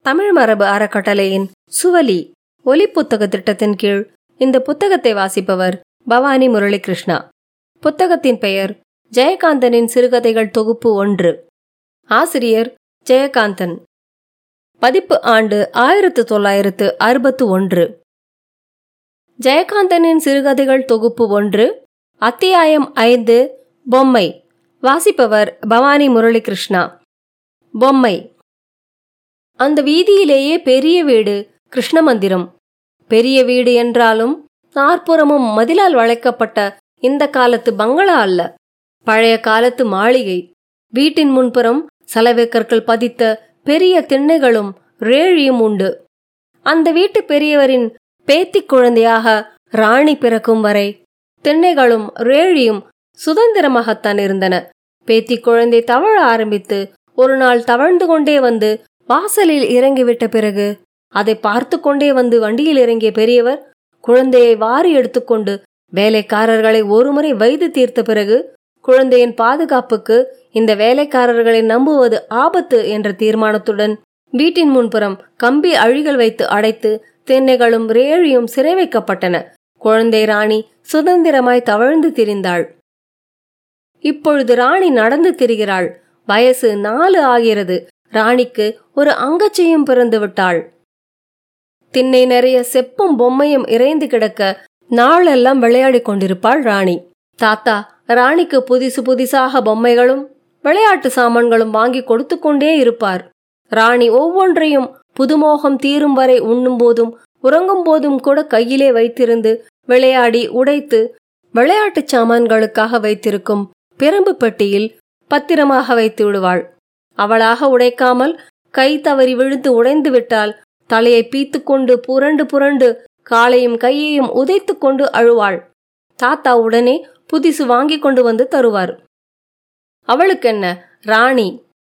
தமிழ் மரபு அறக்கட்டளையின் சுவலி ஒலி புத்தக திட்டத்தின் கீழ் இந்த புத்தகத்தை வாசிப்பவர் பவானி முரளிகிருஷ்ணா புத்தகத்தின் பெயர் ஜெயகாந்தனின் சிறுகதைகள் தொகுப்பு ஒன்று ஆசிரியர் ஜெயகாந்தன் பதிப்பு ஆண்டு ஆயிரத்து தொள்ளாயிரத்து அறுபத்து ஒன்று ஜெயகாந்தனின் சிறுகதைகள் தொகுப்பு ஒன்று அத்தியாயம் ஐந்து பொம்மை வாசிப்பவர் பவானி முரளிகிருஷ்ணா பொம்மை அந்த வீதியிலேயே பெரிய வீடு கிருஷ்ண மந்திரம் பெரிய வீடு என்றாலும் நாற்புறமும் மதிலால் வளைக்கப்பட்ட இந்த காலத்து பங்களா அல்ல பழைய காலத்து மாளிகை வீட்டின் முன்புறம் சலவைக்கற்கள் பதித்த பெரிய திண்ணைகளும் ரேழியும் உண்டு அந்த வீட்டு பெரியவரின் பேத்தி குழந்தையாக ராணி பிறக்கும் வரை திண்ணைகளும் ரேழியும் சுதந்திரமாகத்தான் இருந்தன பேத்தி குழந்தை தவழ ஆரம்பித்து ஒரு நாள் தவழ்ந்து கொண்டே வந்து வாசலில் இறங்கிவிட்ட பிறகு அதை பார்த்து கொண்டே வந்து வண்டியில் இறங்கிய பெரியவர் குழந்தையை வாரி எடுத்துக்கொண்டு வேலைக்காரர்களை ஒருமுறை வைத்து தீர்த்த பிறகு குழந்தையின் பாதுகாப்புக்கு இந்த வேலைக்காரர்களை நம்புவது ஆபத்து என்ற தீர்மானத்துடன் வீட்டின் முன்புறம் கம்பி அழிகள் வைத்து அடைத்து தென்னைகளும் ரேழியும் சிறை வைக்கப்பட்டன குழந்தை ராணி சுதந்திரமாய் தவழ்ந்து திரிந்தாள் இப்பொழுது ராணி நடந்து திரிகிறாள் வயசு நாலு ஆகிறது ராணிக்கு ஒரு அங்கச்சியும் பிறந்து விட்டாள் திண்ணை நிறைய செப்பும் பொம்மையும் இறைந்து கிடக்க நாளெல்லாம் விளையாடி கொண்டிருப்பாள் ராணி தாத்தா ராணிக்கு புதிசு புதிசாக பொம்மைகளும் விளையாட்டு சாமான்களும் வாங்கி கொடுத்து கொண்டே இருப்பார் ராணி ஒவ்வொன்றையும் புதுமோகம் தீரும் வரை உண்ணும் போதும் உறங்கும் போதும் கூட கையிலே வைத்திருந்து விளையாடி உடைத்து விளையாட்டுச் சாமான்களுக்காக வைத்திருக்கும் பிரம்பு பெட்டியில் பத்திரமாக வைத்து விடுவாள் அவளாக உடைக்காமல் கை தவறி விழுந்து உடைந்து விட்டால் தலையை பீத்து கொண்டு புரண்டு புரண்டு காலையும் கையையும் உதைத்து கொண்டு அழுவாள் தாத்தா உடனே புதிசு வாங்கி கொண்டு வந்து தருவார் அவளுக்கென்ன ராணி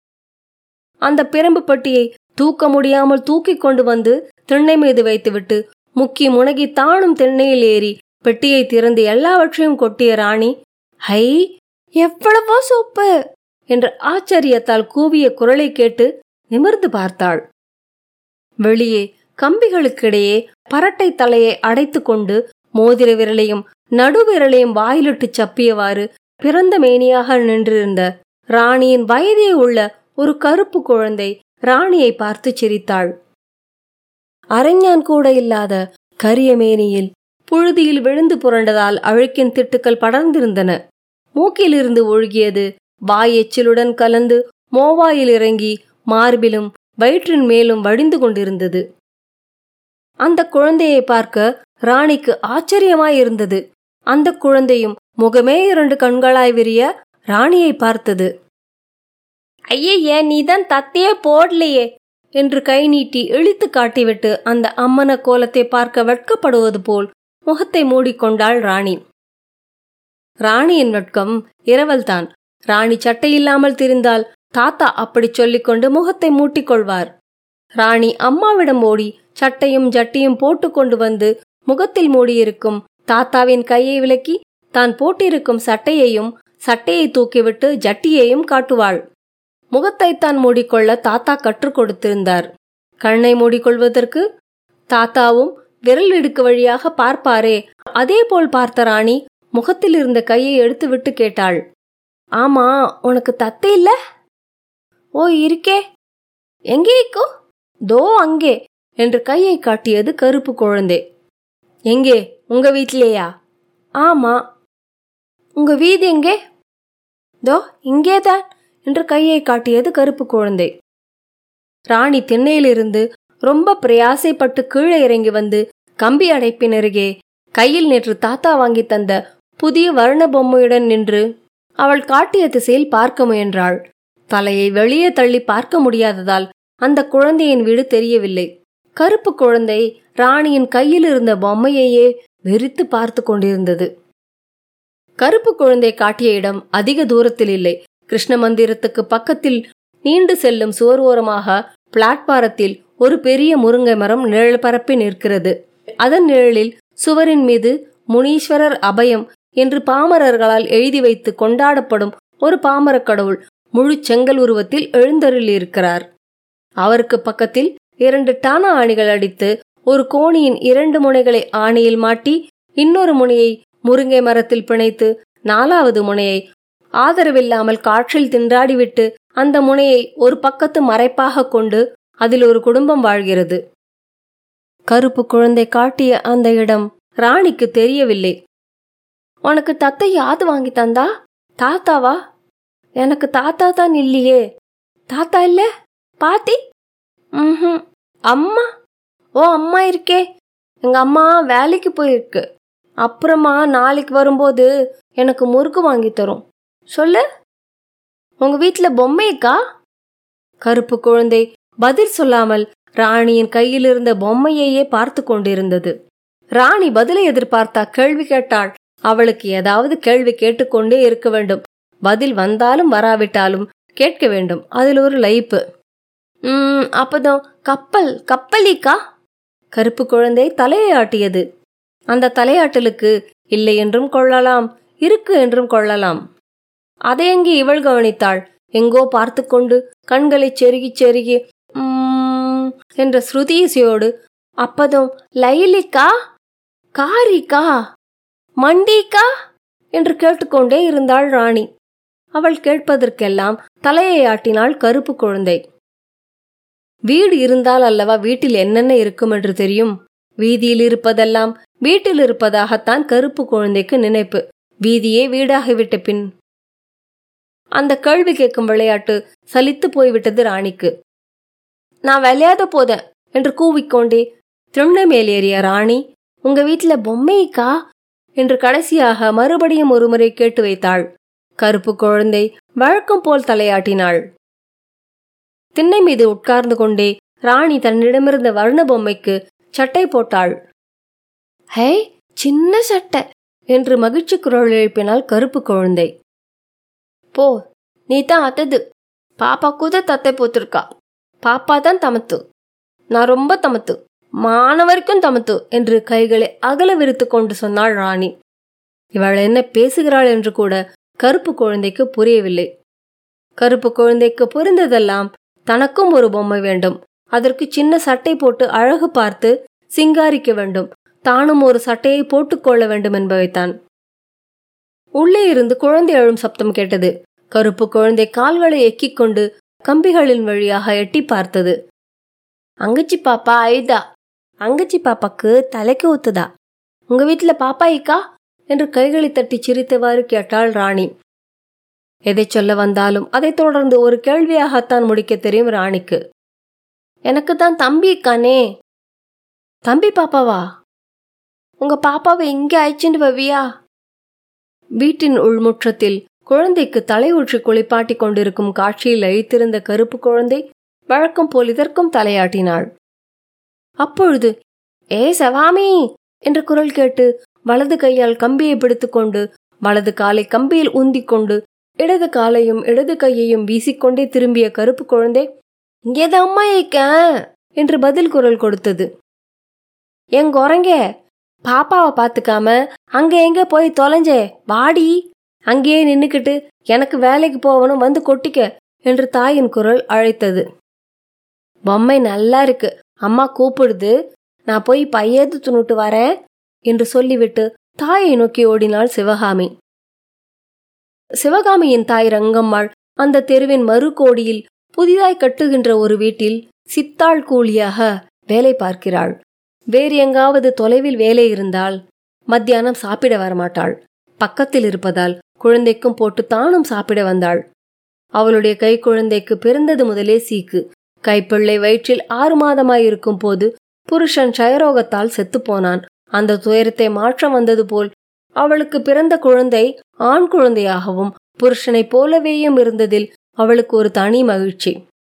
அந்த பிரம்பு பட்டியை தூக்க முடியாமல் தூக்கி கொண்டு வந்து திண்ணை மீது வைத்துவிட்டு முக்கி முனகி தானும் திண்ணையில் ஏறி பெட்டியை திறந்து எல்லாவற்றையும் கொட்டிய ராணி ஹை எவ்வளவோ சோப்பு என்ற ஆச்சரியத்தால் கூவிய குரலை கேட்டு நிமிர்ந்து பார்த்தாள் வெளியே கம்பிகளுக்கிடையே பரட்டை தலையை அடைத்து கொண்டு மோதிர விரலையும் நடுவிரலையும் வாயிலிட்டு சப்பியவாறு பிறந்த மேனியாக நின்றிருந்த ராணியின் வயதே உள்ள ஒரு கருப்பு குழந்தை ராணியை பார்த்து சிரித்தாள் அரஞ்ஞான் கூட இல்லாத கரிய மேனியில் புழுதியில் விழுந்து புரண்டதால் அழுக்கின் திட்டுக்கள் படர்ந்திருந்தன மூக்கிலிருந்து ஒழுகியது வாய் எச்சிலுடன் கலந்து மோவாயில் இறங்கி மார்பிலும் வயிற்றின் மேலும் வடிந்து கொண்டிருந்தது அந்த குழந்தையை பார்க்க ராணிக்கு ஆச்சரியமாயிருந்தது அந்த குழந்தையும் முகமே இரண்டு கண்களாய் விரிய ராணியை பார்த்தது ஐயே நீதான் தத்தையே போடலையே என்று கை நீட்டி இழித்து காட்டிவிட்டு அந்த அம்மன கோலத்தை பார்க்க வெட்கப்படுவது போல் முகத்தை மூடிக்கொண்டாள் ராணி ராணியின் வெட்கம் இரவல்தான் ராணி சட்டையில்லாமல் திரிந்தால் தாத்தா அப்படி சொல்லிக்கொண்டு முகத்தை மூட்டிக்கொள்வார் ராணி அம்மாவிடம் ஓடி சட்டையும் ஜட்டியும் போட்டு கொண்டு வந்து முகத்தில் மூடியிருக்கும் தாத்தாவின் கையை விலக்கி தான் போட்டிருக்கும் சட்டையையும் சட்டையை தூக்கிவிட்டு ஜட்டியையும் காட்டுவாள் முகத்தைத்தான் மூடிக்கொள்ள தாத்தா கற்றுக் கொடுத்திருந்தார் கண்ணை மூடிக்கொள்வதற்கு தாத்தாவும் விரல் இடுக்கு வழியாக பார்ப்பாரே அதே போல் பார்த்த ராணி முகத்தில் இருந்த கையை எடுத்துவிட்டு கேட்டாள் ஆமா உனக்கு தத்தை இல்ல ஓ இருக்கே எங்கே இருக்கோ தோ அங்கே என்று கையை காட்டியது கருப்பு குழந்தை எங்கே உங்க வீட்டிலேயா ஆமா உங்க வீடு எங்கே தோ இங்கேதான் என்று கையை காட்டியது கருப்பு குழந்தை ராணி திண்ணையிலிருந்து ரொம்ப பிரயாசைப்பட்டு கீழே இறங்கி வந்து கம்பி அடைப்பின் அருகே கையில் நேற்று தாத்தா வாங்கி தந்த புதிய வர்ண பொம்மையுடன் நின்று அவள் காட்டிய திசையில் பார்க்க முயன்றாள் தலையை வெளியே தள்ளி பார்க்க முடியாததால் அந்த குழந்தையின் வீடு தெரியவில்லை கருப்பு குழந்தை ராணியின் கையில் இருந்த பொம்மையையே வெறித்து பார்த்து கொண்டிருந்தது கருப்பு குழந்தை காட்டிய இடம் அதிக தூரத்தில் இல்லை கிருஷ்ண மந்திரத்துக்கு பக்கத்தில் நீண்டு செல்லும் சுவர் ஓரமாக பிளாட்பாரத்தில் ஒரு பெரிய முருங்கை மரம் நிழல் பரப்பி நிற்கிறது அதன் நிழலில் சுவரின் மீது முனீஸ்வரர் அபயம் என்று பாமரர்களால் எழுதி வைத்து கொண்டாடப்படும் ஒரு பாமரக் கடவுள் முழு செங்கல் உருவத்தில் எழுந்தருளியிருக்கிறார் அவருக்கு பக்கத்தில் இரண்டு டானா ஆணிகள் அடித்து ஒரு கோணியின் இரண்டு முனைகளை ஆணியில் மாட்டி இன்னொரு முனையை முருங்கை மரத்தில் பிணைத்து நாலாவது முனையை ஆதரவில்லாமல் காற்றில் திண்டாடிவிட்டு அந்த முனையை ஒரு பக்கத்து மறைப்பாக கொண்டு அதில் ஒரு குடும்பம் வாழ்கிறது கருப்பு குழந்தை காட்டிய அந்த இடம் ராணிக்கு தெரியவில்லை உனக்கு தத்தை யாது வாங்கி தந்தா தாத்தாவா எனக்கு தாத்தா தான் இல்லையே தாத்தா இல்ல பாட்டி ம் அம்மா ஓ அம்மா இருக்கே எங்க அம்மா வேலைக்கு போயிருக்கு அப்புறமா நாளைக்கு வரும்போது எனக்கு முறுக்கு வாங்கி தரும் சொல்லு உங்க வீட்ல பொம்மைக்கா கருப்பு குழந்தை பதில் சொல்லாமல் ராணியின் கையில் இருந்த பொம்மையையே பார்த்து கொண்டிருந்தது ராணி பதிலை எதிர்பார்த்தா கேள்வி கேட்டாள் அவளுக்கு ஏதாவது கேள்வி கேட்டுக்கொண்டே இருக்க வேண்டும் பதில் வந்தாலும் வராவிட்டாலும் கேட்க வேண்டும் அதில் ஒரு லைப்பு ம் அப்பதான் கப்பல் கப்பலிக்கா கருப்பு குழந்தை தலையை ஆட்டியது அந்த தலையாட்டலுக்கு இல்லை என்றும் கொள்ளலாம் இருக்கு என்றும் கொள்ளலாம் அதை அங்கே இவள் கவனித்தாள் எங்கோ பார்த்து கொண்டு கண்களை செருகி செருகி "உம்" என்ற ஸ்ருதியிசையோடு அப்பதும் லைலிக்கா காரிக்கா மண்டிக்கா என்று கேட்டுக்கொண்டே இருந்தாள் ராணி அவள் கேட்பதற்கெல்லாம் தலையை ஆட்டினாள் கருப்பு குழந்தை வீடு இருந்தால் அல்லவா வீட்டில் என்னென்ன இருக்கும் என்று தெரியும் வீதியில் இருப்பதெல்லாம் வீட்டில் இருப்பதாகத்தான் கருப்பு குழந்தைக்கு நினைப்பு வீதியே வீடாகிவிட்ட பின் அந்த கேள்வி கேட்கும் விளையாட்டு சலித்து போய்விட்டது ராணிக்கு நான் விளையாட போதேன் என்று கூவிக்கொண்டே திருண்ணை மேலேறிய ராணி உங்க வீட்ல பொம்மைக்கா என்று கடைசியாக மறுபடியும் ஒருமுறை கேட்டு வைத்தாள் கருப்பு குழந்தை வழக்கம் போல் தலையாட்டினாள் திண்ணை மீது உட்கார்ந்து கொண்டே ராணி தன்னிடமிருந்த வர்ண பொம்மைக்கு சட்டை போட்டாள் ஹே சின்ன சட்டை என்று மகிழ்ச்சி குரல் எழுப்பினாள் கருப்பு குழந்தை போ நீ தான் அத்தது பாப்பா கூட தத்தை போத்திருக்கா பாப்பா தான் தமத்து நான் ரொம்ப தமத்து மாணவருக்கும் தமத்து என்று கைகளை அகல விரித்து கொண்டு சொன்னாள் ராணி இவள் என்ன பேசுகிறாள் என்று கூட கருப்பு குழந்தைக்கு புரியவில்லை கருப்பு குழந்தைக்கு புரிந்ததெல்லாம் தனக்கும் ஒரு பொம்மை வேண்டும் அதற்கு சின்ன சட்டை போட்டு அழகு பார்த்து சிங்காரிக்க வேண்டும் தானும் ஒரு சட்டையை போட்டுக்கொள்ள வேண்டும் என்பவைத்தான் உள்ளே இருந்து குழந்தை அழும் சப்தம் கேட்டது கருப்பு குழந்தை கால்களை எக்கிக் கொண்டு கம்பிகளின் வழியாக எட்டி பார்த்தது அங்கச்சி பாப்பா ஐதா அங்கச்சி பாப்பாக்கு தலைக்கு ஊத்துதா உங்க வீட்டுல பாப்பா ஐக்கா என்று கைகளை தட்டி சிரித்தவாறு கேட்டாள் ராணி எதை சொல்ல வந்தாலும் அதைத் தொடர்ந்து ஒரு கேள்வியாகத்தான் முடிக்க தெரியும் ராணிக்கு எனக்கு தான் தம்பி இருக்கானே தம்பி பாப்பாவா உங்க பாப்பாவை இங்கே அழைச்சிட்டு வவியா வீட்டின் உள்முற்றத்தில் குழந்தைக்கு தலை ஊற்றி குளிப்பாட்டி கொண்டிருக்கும் காட்சியில் அழித்திருந்த கருப்பு குழந்தை வழக்கம் போல் இதற்கும் தலையாட்டினாள் அப்பொழுது ஏ சவாமி என்ற குரல் கேட்டு வலது கையால் கம்பியை பிடித்துக்கொண்டு வலது காலை கம்பியில் உந்திக் கொண்டு இடது காலையும் இடது கையையும் வீசிக்கொண்டே திரும்பிய கருப்பு குழந்தை இங்கேதான் அம்மா ஏக்க என்று பதில் குரல் கொடுத்தது எங்க உறங்க பாப்பாவை பார்த்துக்காம அங்க எங்க போய் தொலைஞ்சே வாடி அங்கேயே நின்னுக்கிட்டு எனக்கு வேலைக்கு போகணும் வந்து கொட்டிக்க என்று தாயின் குரல் அழைத்தது பொம்மை நல்லா இருக்கு அம்மா கூப்பிடுது நான் போய் பையது துணுட்டு வரேன் என்று சொல்லிவிட்டு தாயை நோக்கி ஓடினாள் சிவகாமி சிவகாமியின் தாய் ரங்கம்மாள் அந்த தெருவின் மறு கோடியில் புதிதாய் கட்டுகின்ற ஒரு வீட்டில் சித்தாள் கூலியாக வேலை பார்க்கிறாள் வேறு எங்காவது தொலைவில் வேலை இருந்தால் மத்தியானம் சாப்பிட வரமாட்டாள் பக்கத்தில் இருப்பதால் குழந்தைக்கும் போட்டு தானும் சாப்பிட வந்தாள் அவளுடைய கை குழந்தைக்கு பிறந்தது முதலே சீக்கு கைப்பிள்ளை வயிற்றில் ஆறு மாதமாயிருக்கும் போது புருஷன் க்ஷயரோகத்தால் செத்துப்போனான் அந்த துயரத்தை மாற்ற வந்தது போல் அவளுக்கு பிறந்த குழந்தை ஆண் குழந்தையாகவும் புருஷனைப் போலவேயும் இருந்ததில் அவளுக்கு ஒரு தனி மகிழ்ச்சி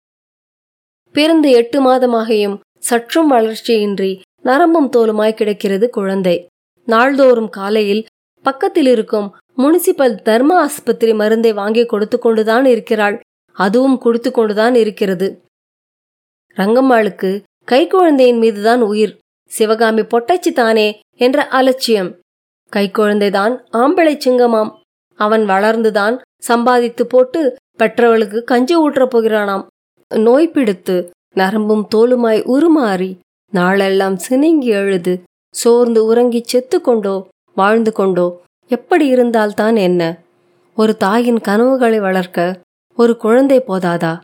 பிறந்து எட்டு மாதமாகியும் சற்றும் வளர்ச்சியின்றி நரம்பும் தோலுமாய் கிடக்கிறது குழந்தை நாள்தோறும் காலையில் பக்கத்தில் இருக்கும் முனிசிபல் தர்ம ஆஸ்பத்திரி மருந்தை வாங்கி கொடுத்து கொண்டுதான் இருக்கிறாள் அதுவும் கொடுத்து கொண்டுதான் இருக்கிறது ரங்கம்மாளுக்கு கைக்குழந்தையின் மீதுதான் உயிர் சிவகாமி பொட்டச்சி தானே என்ற அலட்சியம் கைக்குழந்தைதான் ஆம்பளை சிங்கமாம் அவன் வளர்ந்துதான் சம்பாதித்து போட்டு பெற்றவளுக்கு கஞ்சி ஊற்றப் போகிறானாம் நோய் பிடித்து நரம்பும் தோலுமாய் உருமாறி நாளெல்லாம் சினுங்கி எழுது சோர்ந்து உறங்கி செத்து கொண்டோ வாழ்ந்து கொண்டோ எப்படி இருந்தால்தான் என்ன ஒரு தாயின் கனவுகளை வளர்க்க ஒரு குழந்தை போதாதா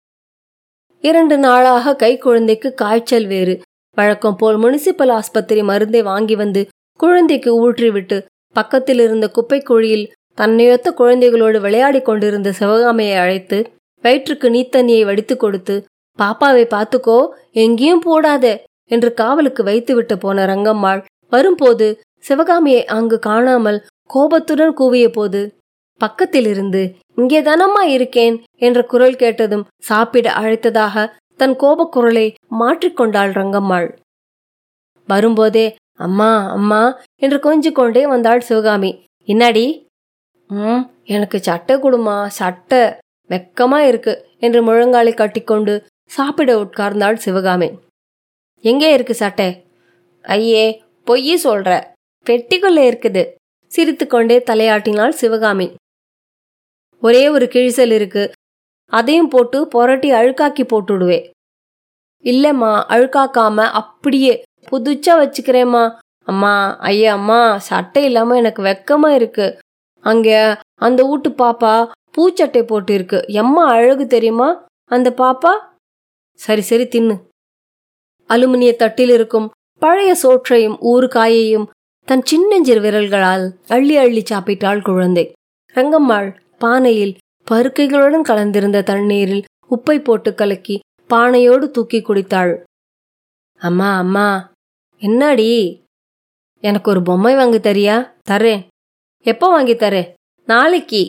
இரண்டு நாளாக கை குழந்தைக்கு காய்ச்சல் வேறு வழக்கம் போல் முனிசிபல் ஆஸ்பத்திரி மருந்தை வாங்கி வந்து குழந்தைக்கு ஊற்றிவிட்டு பக்கத்தில் இருந்த குப்பை குழியில் தன்னையொத்த குழந்தைகளோடு விளையாடிக் கொண்டிருந்த சிவகாமியை அழைத்து வயிற்றுக்கு நீத்தண்ணியை வடித்து கொடுத்து பாப்பாவை பார்த்துக்கோ எங்கேயும் போடாத என்று காவலுக்கு வைத்துவிட்டு போன ரங்கம்மாள் வரும்போது சிவகாமியை அங்கு காணாமல் கோபத்துடன் கூவிய போது பக்கத்தில் இருந்து இங்கே தானம்மா இருக்கேன் என்ற குரல் கேட்டதும் சாப்பிட அழைத்ததாக தன் கோபக் குரலை மாற்றிக்கொண்டாள் ரங்கம்மாள் வரும்போதே அம்மா அம்மா என்று கொஞ்சிக் கொண்டே வந்தாள் சிவகாமி இன்னாடி ம் எனக்கு சட்டை கொடுமா சட்டை வெக்கமா இருக்கு என்று முழங்காலை கட்டிக்கொண்டு சாப்பிட உட்கார்ந்தாள் சிவகாமி எங்கே இருக்கு சட்டை ஐயே பொய்யே சொல்ற பெட்டிக்குள்ள இருக்குது சிரித்துக்கொண்டே தலையாட்டினாள் சிவகாமி ஒரே ஒரு கிழிசல் இருக்கு அதையும் போட்டு புரட்டி அழுக்காக்கி போட்டுடுவே இல்லம்மா அழுக்காக்காம அப்படியே புதுச்சா வச்சுக்கிறேம்மா அம்மா ஐயா அம்மா சட்டை இல்லாம எனக்கு வெக்கமா இருக்கு அங்க அந்த வீட்டு பாப்பா பூச்சட்டை போட்டு இருக்கு எம்மா அழகு தெரியுமா அந்த பாப்பா சரி சரி தின்னு அலுமினிய தட்டில் இருக்கும் பழைய சோற்றையும் ஊறுகாயையும் தன் சின்னஞ்சிறு விரல்களால் அள்ளி அள்ளி சாப்பிட்டாள் குழந்தை ரங்கம்மாள் பானையில் பருக்கைகளுடன் கலந்திருந்த தண்ணீரில் உப்பை போட்டு கலக்கி பானையோடு தூக்கி குடித்தாள் அம்மா அம்மா என்னடி எனக்கு ஒரு பொம்மை வாங்கி தரியா தரேன் எப்போ வாங்கி தரேன் நாளைக்கு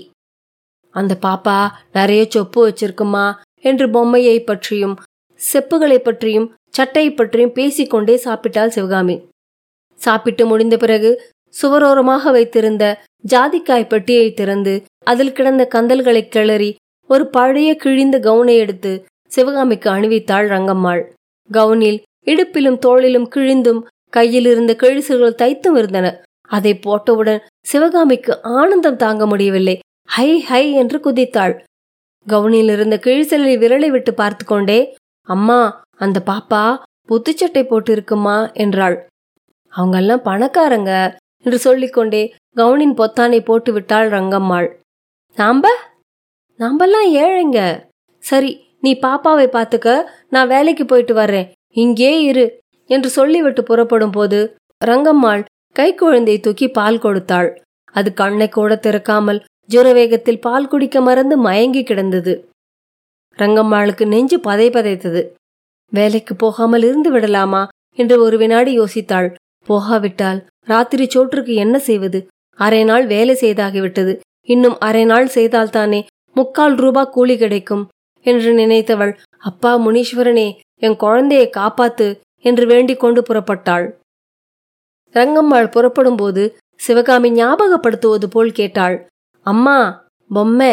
அந்த பாப்பா நிறைய சொப்பு வச்சிருக்குமா என்று பொம்மையை பற்றியும் செப்புகளை பற்றியும் சட்டையை பற்றியும் பேசிக்கொண்டே சாப்பிட்டாள் சிவகாமி சாப்பிட்டு முடிந்த பிறகு சுவரோரமாக வைத்திருந்த ஜாதிக்காய் பெட்டியை திறந்து அதில் கிடந்த கந்தல்களை கிளறி ஒரு பழைய கிழிந்த கவுனை எடுத்து சிவகாமிக்கு அணிவித்தாள் ரங்கம்மாள் கவுனில் இடுப்பிலும் தோளிலும் கிழிந்தும் கையில் இருந்த கிழிசுகள் தைத்தும் இருந்தன அதை போட்டவுடன் சிவகாமிக்கு ஆனந்தம் தாங்க முடியவில்லை ஹை ஹை என்று குதித்தாள் கவுனில் இருந்த கிழிசலில் விரலை விட்டு பார்த்து கொண்டே அம்மா அந்த பாப்பா புத்துச்சட்டை போட்டு இருக்குமா என்றாள் அவங்கெல்லாம் பணக்காரங்க என்று சொல்லிக்கொண்டே கவுனின் பொத்தானை போட்டு விட்டாள் ரங்கம்மாள் நாம்ப நாம்பெல்லாம் ஏழைங்க சரி நீ பாப்பாவை பார்த்துக்க நான் வேலைக்கு போயிட்டு வர்றேன் இங்கே இரு என்று சொல்லிவிட்டு புறப்படும் போது ரங்கம்மாள் கைக்குழந்தை தூக்கி பால் கொடுத்தாள் அது கண்ணை கூட திறக்காமல் ஜுரவேகத்தில் பால் குடிக்க மறந்து மயங்கி கிடந்தது ரங்கம்மாளுக்கு நெஞ்சு பதை பதைத்தது வேலைக்கு போகாமல் இருந்து விடலாமா என்று ஒரு வினாடி யோசித்தாள் போகாவிட்டால் ராத்திரி சோற்றுக்கு என்ன செய்வது அரை நாள் வேலை செய்தாகிவிட்டது இன்னும் அரை நாள் செய்தால்தானே முக்கால் ரூபா கூலி கிடைக்கும் என்று நினைத்தவள் அப்பா முனீஸ்வரனே என் குழந்தையை காப்பாத்து என்று வேண்டிக் கொண்டு புறப்பட்டாள் ரங்கம்மாள் புறப்படும்போது சிவகாமி ஞாபகப்படுத்துவது போல் கேட்டாள் அம்மா பொம்மை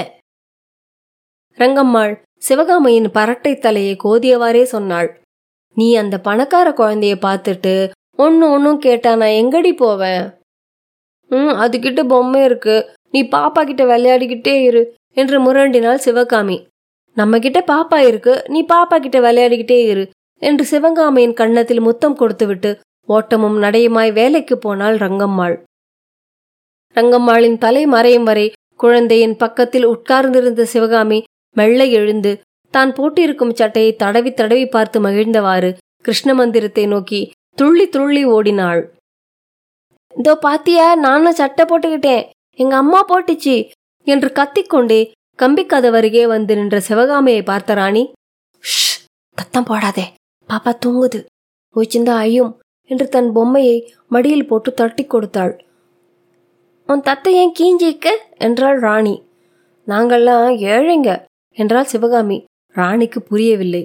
ரங்கம்மாள் சிவகாமியின் பரட்டை தலையை கோதியவாறே சொன்னாள் நீ அந்த பணக்கார குழந்தைய பார்த்துட்டு ஒன்னு ஒன்னும் கேட்டா நான் எங்கடி போவேன் ம் அதுகிட்ட பொம்மை இருக்கு நீ பாப்பா கிட்ட விளையாடிக்கிட்டே இரு என்று முரண்டினாள் சிவகாமி நம்ம கிட்ட பாப்பா இருக்கு நீ பாப்பா கிட்ட விளையாடிக்கிட்டே இரு என்று சிவகாமியின் கன்னத்தில் முத்தம் கொடுத்துவிட்டு ஓட்டமும் நடையுமாய் வேலைக்கு போனாள் ரங்கம்மாள் ரங்கம்மாளின் தலை மறையும் வரை குழந்தையின் பக்கத்தில் உட்கார்ந்திருந்த சிவகாமி மெல்ல எழுந்து தான் போட்டிருக்கும் சட்டையை தடவி தடவி பார்த்து மகிழ்ந்தவாறு கிருஷ்ண மந்திரத்தை நோக்கி துள்ளி துள்ளி ஓடினாள் இதோ பாத்தியா நானும் சட்டை போட்டுக்கிட்டேன் எங்க அம்மா போட்டுச்சு என்று கத்திக்கொண்டே கம்பிக்கதவருகே வந்து நின்ற சிவகாமியை பார்த்த ராணி ஷ் தத்தம் போடாதே பாப்பா தூங்குது ஒய்ச்சிந்தா ஐயும் என்று தன் பொம்மையை மடியில் போட்டு தட்டி கொடுத்தாள் உன் தத்தை ஏன் கீஞ்சிக்க என்றாள் ராணி நாங்கள்லாம் ஏழைங்க என்றாள் சிவகாமி ராணிக்கு புரியவில்லை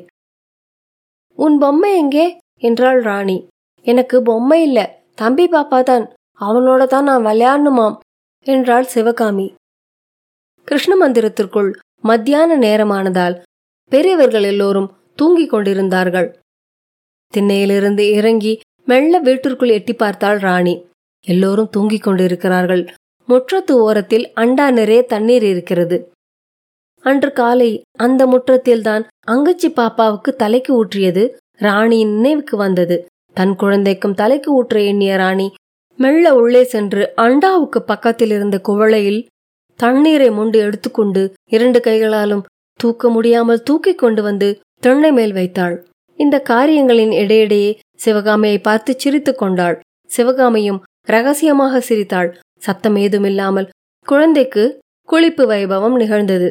உன் பொம்மை எங்கே என்றாள் ராணி எனக்கு பொம்மை இல்ல தம்பி பாப்பா தான் அவனோட தான் நான் விளையாடணுமாம் என்றாள் சிவகாமி கிருஷ்ண மந்திரத்திற்குள் மத்தியான நேரமானதால் பெரியவர்கள் எல்லோரும் தூங்கிக் கொண்டிருந்தார்கள் திண்ணையிலிருந்து இறங்கி மெல்ல வீட்டிற்குள் எட்டி பார்த்தாள் ராணி எல்லோரும் தூங்கிக் கொண்டிருக்கிறார்கள் முற்றத்து ஓரத்தில் அண்டா நிறைய தண்ணீர் இருக்கிறது அன்று காலை அந்த முற்றத்தில்தான் அங்கச்சி பாப்பாவுக்கு தலைக்கு ஊற்றியது ராணியின் நினைவுக்கு வந்தது தன் குழந்தைக்கும் தலைக்கு ஊற்ற எண்ணிய ராணி மெல்ல உள்ளே சென்று அண்டாவுக்கு பக்கத்தில் இருந்த குவளையில் தண்ணீரை முண்டு எடுத்துக்கொண்டு இரண்டு கைகளாலும் தூக்க முடியாமல் தூக்கிக் கொண்டு வந்து திண்ணை மேல் வைத்தாள் இந்த காரியங்களின் இடையிடையே சிவகாமியை பார்த்து சிரித்துக் கொண்டாள் சிவகாமியும் ரகசியமாக சிரித்தாள் சத்தம் ஏதுமில்லாமல் குழந்தைக்கு குளிப்பு வைபவம் நிகழ்ந்தது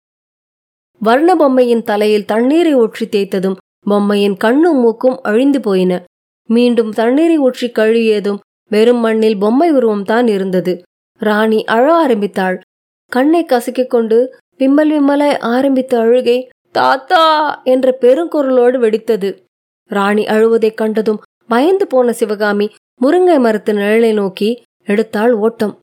வர்ண பொம்மையின் தலையில் தண்ணீரை ஊற்றி தேய்த்ததும் பொம்மையின் கண்ணும் மூக்கும் அழிந்து போயின மீண்டும் தண்ணீரை ஊற்றி கழுவியதும் வெறும் மண்ணில் பொம்மை உருவம் தான் இருந்தது ராணி அழ ஆரம்பித்தாள் கண்ணை கசக்கிக் கொண்டு விம்மல் விம்மலாய் ஆரம்பித்த அழுகை தாத்தா என்ற பெருங்குரலோடு வெடித்தது ராணி அழுவதைக் கண்டதும் பயந்து போன சிவகாமி முருங்கை மரத்து நிழலை நோக்கி எடுத்தாள் ஓட்டம்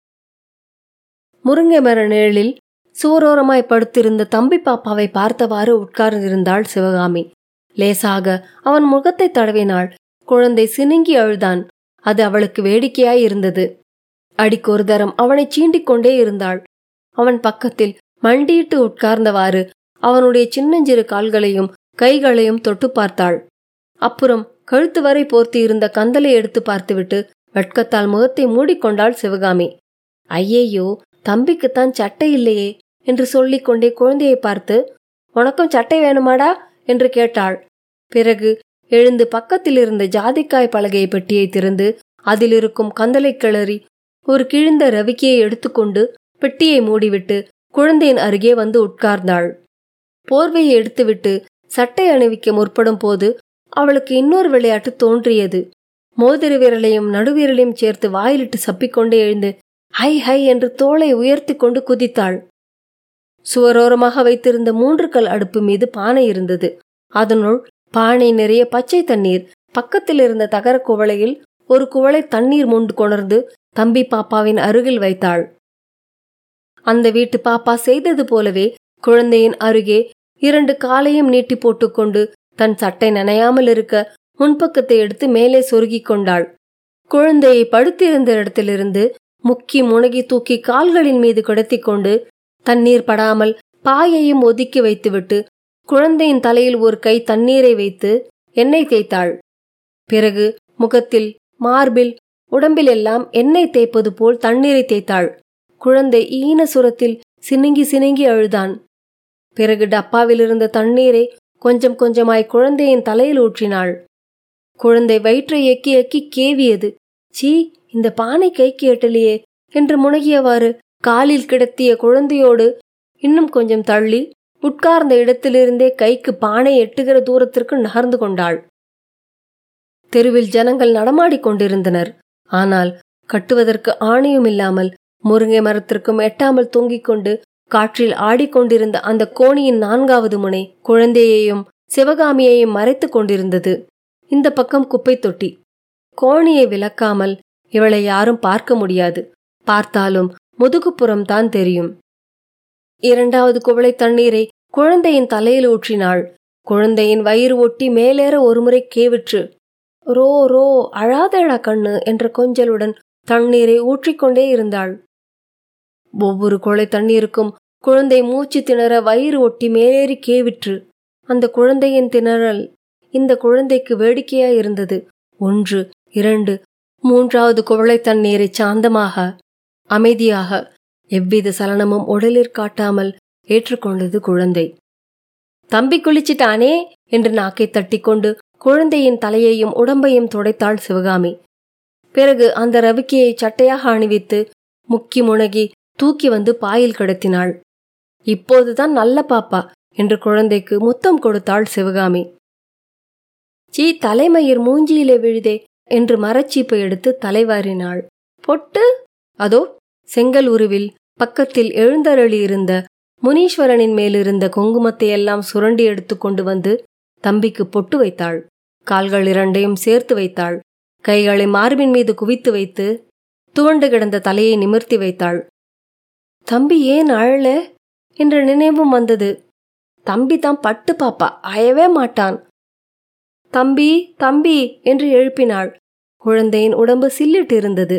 முருங்கை மர நிழலில் சுவரோரமாய் படுத்திருந்த தம்பி பாப்பாவை பார்த்தவாறு உட்கார்ந்திருந்தாள் சிவகாமி லேசாக அவன் முகத்தை தடவினாள் குழந்தை சினுங்கி அழுதான் அது அவளுக்கு வேடிக்கையாய் இருந்தது அடிக்கொரு தரம் அவனை சீண்டிக் கொண்டே இருந்தாள் அவன் பக்கத்தில் மண்டியிட்டு உட்கார்ந்தவாறு அவனுடைய சின்னஞ்சிறு கால்களையும் கைகளையும் தொட்டு பார்த்தாள் அப்புறம் கழுத்து வரை போர்த்தி இருந்த கந்தலை எடுத்து பார்த்துவிட்டு வெட்கத்தால் முகத்தை மூடிக்கொண்டாள் சிவகாமி ஐயையோ தம்பிக்குத்தான் சட்டை இல்லையே என்று சொல்லிக் கொண்டே குழந்தையை பார்த்து உனக்கும் சட்டை வேணுமாடா என்று கேட்டாள் பிறகு எழுந்து பக்கத்தில் இருந்த ஜாதிக்காய் பலகை பெட்டியை திறந்து அதில் இருக்கும் கந்தலை கிளறி ஒரு கிழிந்த ரவிக்கையை எடுத்துக்கொண்டு பெட்டியை மூடிவிட்டு குழந்தையின் அருகே வந்து உட்கார்ந்தாள் போர்வையை எடுத்துவிட்டு சட்டை அணிவிக்க முற்படும் போது அவளுக்கு இன்னொரு விளையாட்டு தோன்றியது மோதிர விரலையும் நடுவிரலையும் சேர்த்து வாயிலிட்டு சப்பிக்கொண்டே எழுந்து ஹை ஹை என்று தோளை உயர்த்தி கொண்டு குதித்தாள் சுவரோரமாக வைத்திருந்த மூன்று கல் அடுப்பு மீது பானை இருந்தது அதனுள் பானை நிறைய பச்சை தண்ணீர் பக்கத்தில் இருந்த தகர குவளையில் ஒரு குவளை தண்ணீர் முண்டு கொணர்ந்து தம்பி பாப்பாவின் அருகில் வைத்தாள் அந்த வீட்டு பாப்பா செய்தது போலவே குழந்தையின் அருகே இரண்டு காலையும் நீட்டி போட்டுக்கொண்டு தன் சட்டை நனையாமல் இருக்க முன்பக்கத்தை எடுத்து மேலே சொருகிக் கொண்டாள் குழந்தையை படுத்திருந்த இடத்திலிருந்து முக்கி முனகி தூக்கி கால்களின் மீது கிடத்திக் கொண்டு தண்ணீர் படாமல் பாயையும் ஒதுக்கி வைத்துவிட்டு குழந்தையின் தலையில் ஒரு கை தண்ணீரை வைத்து எண்ணெய் தேய்த்தாள் பிறகு முகத்தில் மார்பில் உடம்பில் எல்லாம் எண்ணெய் தேய்ப்பது போல் தண்ணீரை தேய்த்தாள் குழந்தை ஈன சுரத்தில் சினுங்கி சினுங்கி அழுதான் பிறகு டப்பாவில் இருந்த தண்ணீரை கொஞ்சம் கொஞ்சமாய் குழந்தையின் தலையில் ஊற்றினாள் குழந்தை வயிற்றை எக்கி எக்கி கேவியது சீ இந்த பானை கைக்கு எட்டலையே என்று முனகியவாறு காலில் கிடத்திய குழந்தையோடு இன்னும் கொஞ்சம் தள்ளி உட்கார்ந்த இடத்திலிருந்தே கைக்கு பானை எட்டுகிற தூரத்திற்கு நகர்ந்து கொண்டாள் தெருவில் ஜனங்கள் நடமாடிக் கொண்டிருந்தனர் ஆனால் கட்டுவதற்கு ஆணையும் இல்லாமல் முருங்கை மரத்திற்கும் எட்டாமல் தொங்கிக் கொண்டு காற்றில் ஆடிக்கொண்டிருந்த அந்த கோணியின் நான்காவது முனை குழந்தையையும் சிவகாமியையும் மறைத்துக் கொண்டிருந்தது இந்த பக்கம் குப்பை தொட்டி கோணியை விலக்காமல் இவளை யாரும் பார்க்க முடியாது பார்த்தாலும் முதுகுப்புறம் தான் தெரியும் இரண்டாவது குவளை தண்ணீரை குழந்தையின் தலையில் ஊற்றினாள் குழந்தையின் வயிறு ஒட்டி மேலேற ஒருமுறை கேவிற்று ரோ ரோ அழாதடா கண்ணு என்ற கொஞ்சலுடன் தண்ணீரை ஊற்றிக்கொண்டே இருந்தாள் ஒவ்வொரு குழை தண்ணீருக்கும் குழந்தை மூச்சு திணற வயிறு ஒட்டி மேலேறி கேவிற்று அந்த குழந்தையின் திணறல் இந்த குழந்தைக்கு வேடிக்கையாய் இருந்தது ஒன்று இரண்டு மூன்றாவது குவளை தண்ணீரை சாந்தமாக அமைதியாக எவ்வித சலனமும் உடலிற் காட்டாமல் ஏற்றுக்கொண்டது குழந்தை தம்பி குளிச்சிட்டானே என்று நாக்கை தட்டிக்கொண்டு குழந்தையின் தலையையும் உடம்பையும் துடைத்தாள் சிவகாமி பிறகு அந்த ரவிக்கையை சட்டையாக அணிவித்து முக்கி முனகி தூக்கி வந்து பாயில் கிடத்தினாள் இப்போதுதான் நல்ல பாப்பா என்று குழந்தைக்கு முத்தம் கொடுத்தாள் சிவகாமி சீ தலைமயிர் மூஞ்சியிலே விழுதே என்று மரச்சீப்பை எடுத்து தலைவாரினாள் பொட்டு அதோ செங்கல் உருவில் பக்கத்தில் எழுந்தருளி இருந்த முனீஸ்வரனின் மேலிருந்த குங்குமத்தை எல்லாம் சுரண்டி எடுத்து கொண்டு வந்து தம்பிக்கு பொட்டு வைத்தாள் கால்கள் இரண்டையும் சேர்த்து வைத்தாள் கைகளை மார்பின் மீது குவித்து வைத்து துவண்டு கிடந்த தலையை நிமிர்த்தி வைத்தாள் தம்பி ஏன் அழல என்ற நினைவும் வந்தது தம்பி தான் பட்டு பாப்பா அயவே மாட்டான் தம்பி தம்பி என்று எழுப்பினாள் குழந்தையின் உடம்பு சில்லிட்டு இருந்தது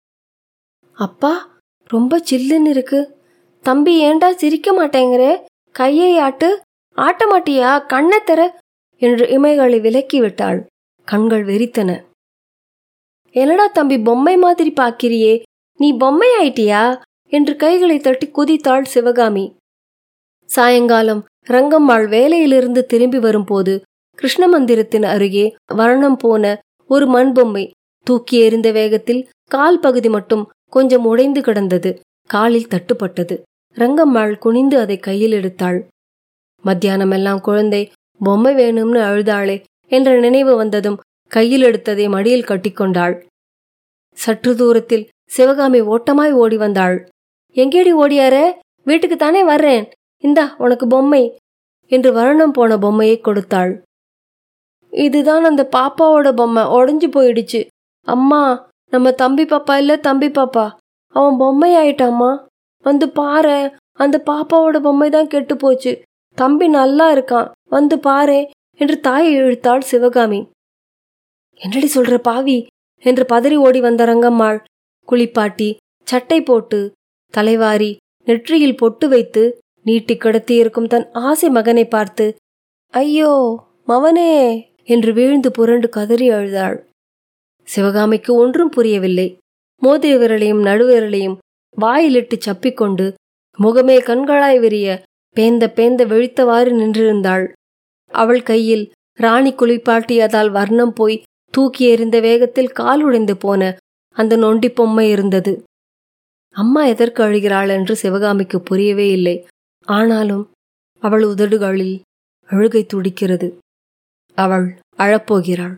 அப்பா ரொம்ப சில்லுன்னு இருக்கு தம்பி ஏண்டா சிரிக்க மாட்டேங்கிற கையை ஆட்டு ஆட்ட மாட்டியா கண்ணை திற என்று இமைகளை விலக்கி விட்டாள் கண்கள் வெறித்தன என்னடா தம்பி பொம்மை மாதிரி பாக்கிறியே நீ பொம்மை ஆயிட்டியா என்று கைகளை தட்டி குதித்தாள் சிவகாமி சாயங்காலம் ரங்கம்மாள் வேலையிலிருந்து திரும்பி வரும்போது கிருஷ்ண மந்திரத்தின் அருகே வர்ணம் போன ஒரு மண் பொம்மை தூக்கி எறிந்த வேகத்தில் கால் பகுதி மட்டும் கொஞ்சம் உடைந்து கிடந்தது காலில் தட்டுப்பட்டது ரங்கம்மாள் குனிந்து அதை கையில் எடுத்தாள் மத்தியானமெல்லாம் குழந்தை பொம்மை வேணும்னு அழுதாளே என்ற நினைவு வந்ததும் கையில் எடுத்ததை மடியில் கட்டிக்கொண்டாள் சற்று தூரத்தில் சிவகாமி ஓட்டமாய் ஓடி வந்தாள் எங்கேடி ஓடியாரே வீட்டுக்கு தானே வர்றேன் இந்தா உனக்கு பொம்மை என்று வருணம் போன பொம்மையை கொடுத்தாள் இதுதான் அந்த பாப்பாவோட பொம்மை உடஞ்சு போயிடுச்சு அம்மா நம்ம தம்பி பாப்பா இல்ல தம்பி பாப்பா அவன் பொம்மை ஆயிட்டாம்மா வந்து பாரு அந்த பாப்பாவோட பொம்மை தான் கெட்டு போச்சு தம்பி நல்லா இருக்கான் வந்து பாரு என்று தாயை இழுத்தாள் சிவகாமி என்னடி சொல்ற பாவி என்று பதறி ஓடி வந்த ரங்கம்மாள் குளிப்பாட்டி சட்டை போட்டு தலைவாரி நெற்றியில் பொட்டு வைத்து நீட்டி கிடத்தி இருக்கும் தன் ஆசை மகனை பார்த்து ஐயோ மவனே என்று வீழ்ந்து புரண்டு கதறி அழுதாள் சிவகாமிக்கு ஒன்றும் புரியவில்லை மோதிர விரலையும் நடுவிரலையும் வாயிலிட்டு சப்பிக்கொண்டு முகமே கண்களாய் விரிய பேந்த பேந்த விழித்தவாறு நின்றிருந்தாள் அவள் கையில் ராணி குளிப்பாட்டியதால் வர்ணம் போய் தூக்கி எறிந்த வேகத்தில் கால் உடைந்து போன அந்த நொண்டி பொம்மை இருந்தது அம்மா எதற்கு அழுகிறாள் என்று சிவகாமிக்கு புரியவே இல்லை ஆனாலும் அவள் உதடுகளில் அழுகை துடிக்கிறது அவள் அழப்போகிறாள்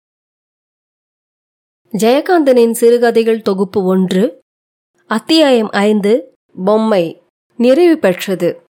ஜெயகாந்தனின் சிறுகதைகள் தொகுப்பு ஒன்று அத்தியாயம் ஐந்து பொம்மை நிறைவு பெற்றது